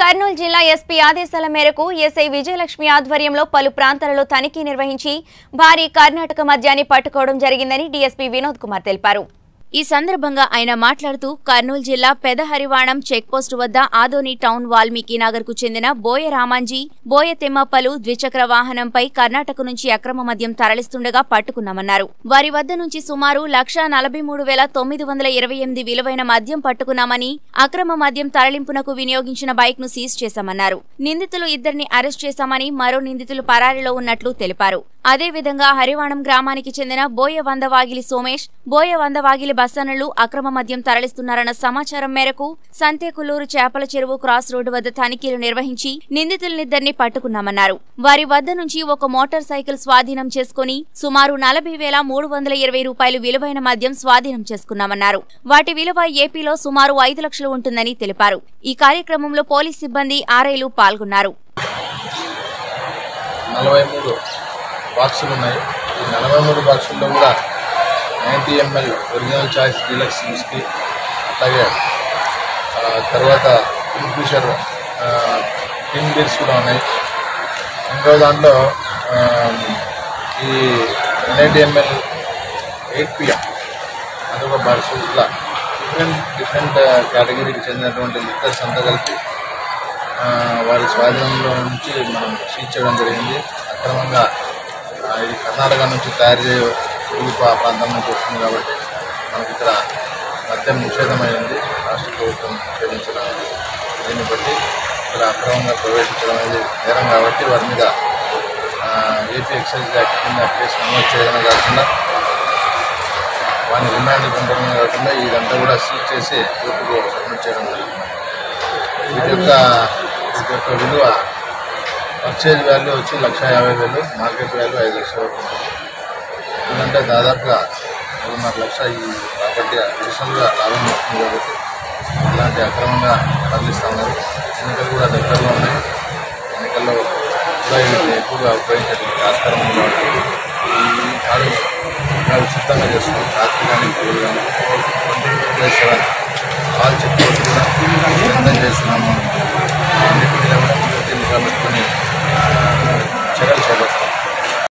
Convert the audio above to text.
కర్నూలు జిల్లా ఎస్పీ ఆదేశాల మేరకు ఎస్ఐ విజయలక్ష్మి ఆధ్వర్యంలో పలు ప్రాంతాలలో తనిఖీ నిర్వహించి భారీ కర్ణాటక మద్యాన్ని పట్టుకోవడం జరిగిందని డీఎస్పీ వినోద్ కుమార్ తెలిపారు ఈ సందర్భంగా ఆయన మాట్లాడుతూ కర్నూలు జిల్లా పెదహరివాణం చెక్పోస్టు వద్ద ఆదోని టౌన్ వాల్మీకి నగర్ కు చెందిన బోయ రామాంజీ బోయ తిమ్మప్పలు ద్విచక్ర వాహనంపై కర్ణాటక నుంచి అక్రమ మద్యం తరలిస్తుండగా పట్టుకున్నామన్నారు వారి వద్ద నుంచి సుమారు లక్ష నలభై మూడు వేల తొమ్మిది వందల ఇరవై ఎనిమిది విలువైన మద్యం పట్టుకున్నామని అక్రమ మద్యం తరలింపునకు వినియోగించిన బైక్ ను సీజ్ చేశామన్నారు నిందితులు ఇద్దరిని అరెస్ట్ చేశామని మరో నిందితులు పరారీలో ఉన్నట్లు తెలిపారు అదేవిధంగా హరివాణం గ్రామానికి చెందిన బోయ వందవాగిలి సోమేష్ బోయ వందవాగిలి బస్సన్నలు అక్రమ మద్యం తరలిస్తున్నారన్న సమాచారం మేరకు సంతేకులూరు చేపల చెరువు క్రాస్ రోడ్డు వద్ద తనిఖీలు నిర్వహించి నిందితులనిద్దరిని పట్టుకున్నామన్నారు వారి వద్ద నుంచి ఒక మోటార్ సైకిల్ స్వాధీనం చేసుకుని సుమారు నలభై వేల మూడు వందల ఇరవై రూపాయలు విలువైన మద్యం స్వాధీనం చేసుకున్నామన్నారు వాటి విలువ ఏపీలో సుమారు ఐదు లక్షలు ఉంటుందని తెలిపారు ఈ కార్యక్రమంలో పోలీస్ సిబ్బంది ఆర్ఐలు పాల్గొన్నారు నలభై మూడు బాక్సులు ఉన్నాయి ఈ నలభై మూడు బాక్సుల్లో కూడా ninety ML Original Choice Deluxe whisky అట్లాగే ఆ, తర్వాత కింగ్ఫిషర్ కింగ్ బీర్స్ కూడా ఉన్నాయి ఇంకో దాంట్లో ఆ, ఈ నైంటీ ఎంఎల్ ఎయిట్ పిఎం అదొక బాక్స్ ఇట్లా డిఫరెంట్ డిఫరెంట్ కేటగిరీకి చెందినటువంటి లిక్కర్స్ అంతా కలిపి ఆ, వారి స్వాధీనంలో నుంచి మనం సీజ్ చేయడం జరిగింది అక్రమంగా ఆ, ఇది కర్ణాటక నుంచి తయారు చేయ సులుపు ఆ ప్రాంతం నుంచి వస్తుంది కాబట్టి మనకి ఇక్కడ మద్యం నిషేధమైంది రాష్ట్ర ప్రభుత్వం నిషేధించిన దీన్ని బట్టి ఇక్కడ అక్రమంగా ప్రవేశించడం అనేది నేరం కాబట్టి వారి మీద ఆ, ఏపీ ఎక్సైజ్ యాక్ట్ కింద కేసు నమోదు చేయడమే కాకుండా వారిని రిమాండ్ పంపడమే కాకుండా ఇదంతా కూడా సీజ్ చేసి కోర్టుకు సబ్మిట్ చేయడం జరిగింది వీటి యొక్క వీటి యొక్క విలువ పర్చేజ్ వాల్యూ వచ్చి లక్ష యాభై వేలు మార్కెట్ వాల్యూ ఐదు లక్షల వరకు ఉంటుంది ఎందుకంటే దాదాపుగా మూడున్నర లక్ష ఈ ప్రాపర్టీ అడిషనల్గా లాభం వస్తుంది కాబట్టి ఇలాంటి అక్రమంగా తరలిస్తూ ఉన్నారు ఎన్నికలు కూడా దగ్గరలో ఉన్నాయి ఎన్నికల్లో కూడా వీటిని ఎక్కువగా ఉపయోగించేటువంటి ఆస్కారం ఉంది కాబట్టి ఈ కాదు ఇంకా విస్తృతంగా చేస్తున్నాం రాత్రి కానీ పగులు కానీ twenty plus seven all check post కూడా సిద్ధం చేస్తున్నాము అన్నిటి మీద కూడా పూర్తి నిఘా పెట్టుకొని ఆ, చర్యలు చేపట్టాలి